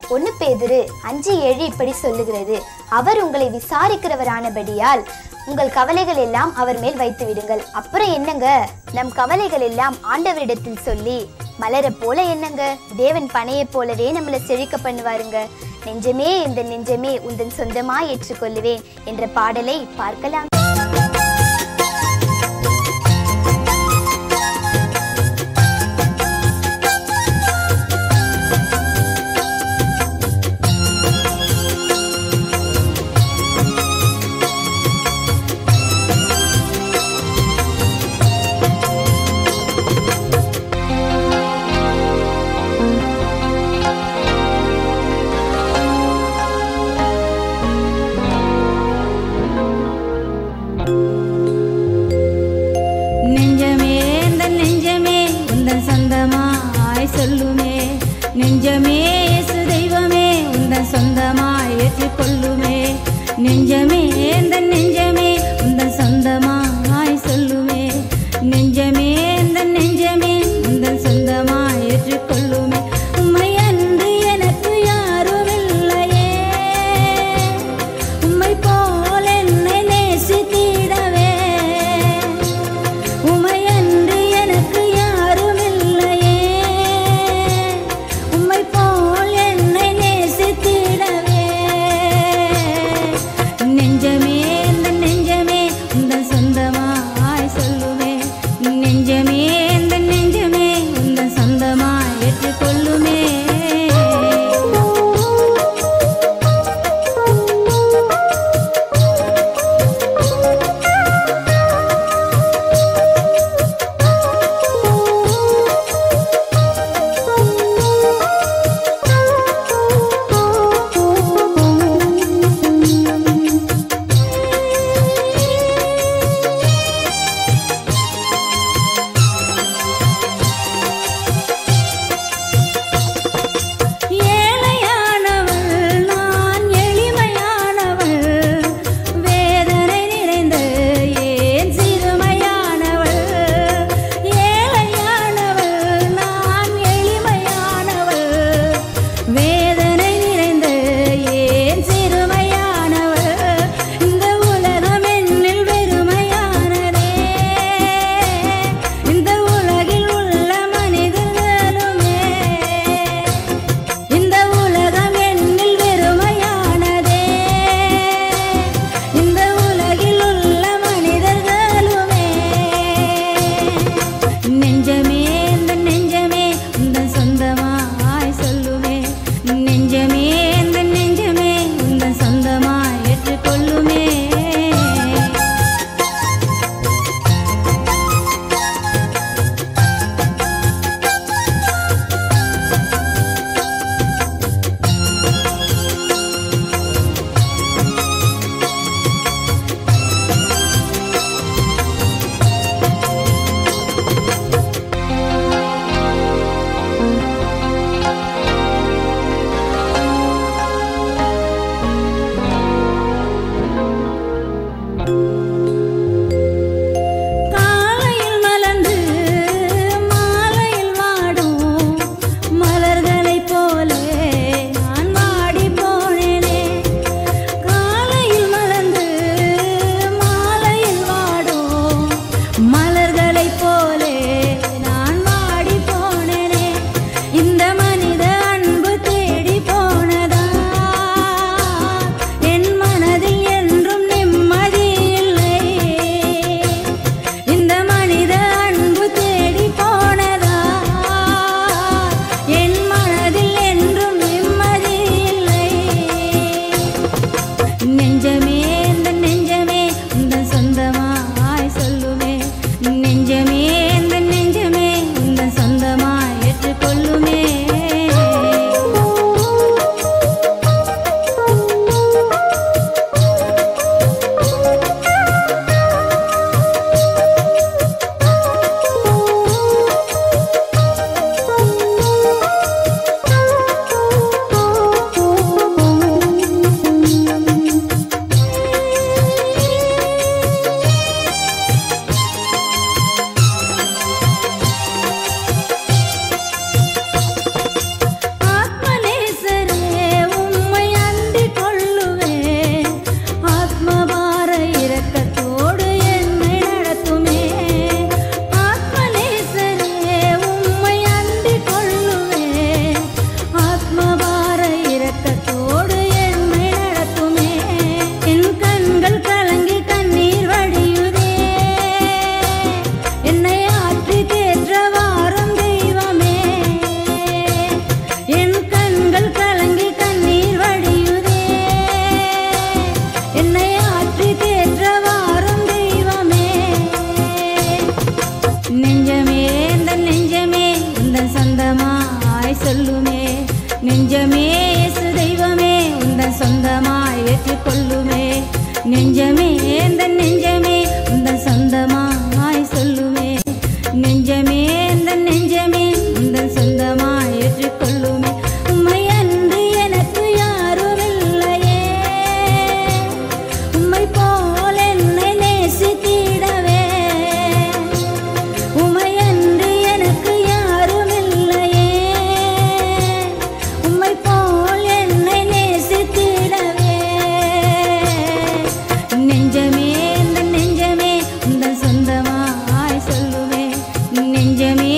ஒன்னு பேதுரு அஞ்சு ஏழு இப்படி சொல்லுகிறது அவர் உங்களை விசாரிக்கிறவரானபடியால் உங்கள் கவலைகள் எல்லாம் அவர் மேல் வைத்து விடுங்கள் அப்புறம் என்னங்க நம் கவலைகள் எல்லாம் ஆண்டவரிடத்தில் சொல்லி மலர போல என்னங்க தேவன் பனையை போலவே நம்மளை செழிக்க பண்ணுவாருங்க நெஞ்சமே இந்த நெஞ்சமே உந்தன் சொந்தமா ஏற்றுக்கொள்ளுவேன் என்ற பாடலை பார்க்கலாம் நெஞ்சமே இந்த நெஞ்சமே உந்தன் சொந்தமாய் சொல்லுமே நெஞ்சமே இயேசு தெய்வமே உந்தன் சொந்தமாய் ஏற்றுக்கொள்ளுமே நெஞ்சமே இந்த நெஞ்சமே உந்தன் சொந்தமாய் சொல்லுமே நெஞ்சமே இந்த நெஞ்சமே உந்தன் சொந்தமாய் ஏற்றுக்கொள்ளுமே உம்மை அன்று எனக்கு யாரும் இல்லையே உம்மை போல் என்னை நேசித்திடவே உமையன்று எனக்கு யாரும் இல்லையே உம்மை போல் என்னை நேசித்திடவே நெஞ்சமே இந்த நெஞ்சமே உந்தன் சொந்தமாய் சொல்லுமே நெஞ்சமே இந்த நெஞ்சமே உந்தன் சொந்தமாய் ஏற்றுக்கொள்ளுமே ஏழையானவள் நான் எளிமையானவள் வேதனை நிறைந்த ஏன் சிறுமையானவள் ஏழையானவள் நான் எளிமையானவள் வேதனை நிறைந்த ஏன் சிறுமையானவள் இந்த உலகம் என்னில் வெறுமையானதே இந்த உலகில் உள்ள மனிதர்களுமே இந்த உலகம் என்னில் வெறுமையானதே இந்த உலகில் உள்ள மனிதர்களுமே நெஞ்சமே இந்த நெஞ்சமே இந்த சொந்தமாய் சொல்லுமே தெய்வமே இயேசு தெய்வமே உந்தன் சொந்தமாய் ஏற்றுக்கொள்ளுமே நெஞ்சமே இந்த நெஞ்சமே உந்தன் சொந்தமாய் சொல்லுமே நெஞ்சமே இந்த நெஞ்சமே உந்தன் சொந்தமாய் ஏற்றுக்கொள்ளுமே உம்மை அன்று எனக்கு யாரும் இல்லையே உம்மை போல் என்னை நேசித்திடவே உம்மை அன்று எனக்கு யாரும் இல்லையே உம்மை போல் என்னை நேசித்திடவே நெஞ்சமே இந்த நெஞ்சமே உந்தன் சொந்தமாய் சொல்லுவே நெஞ்சமே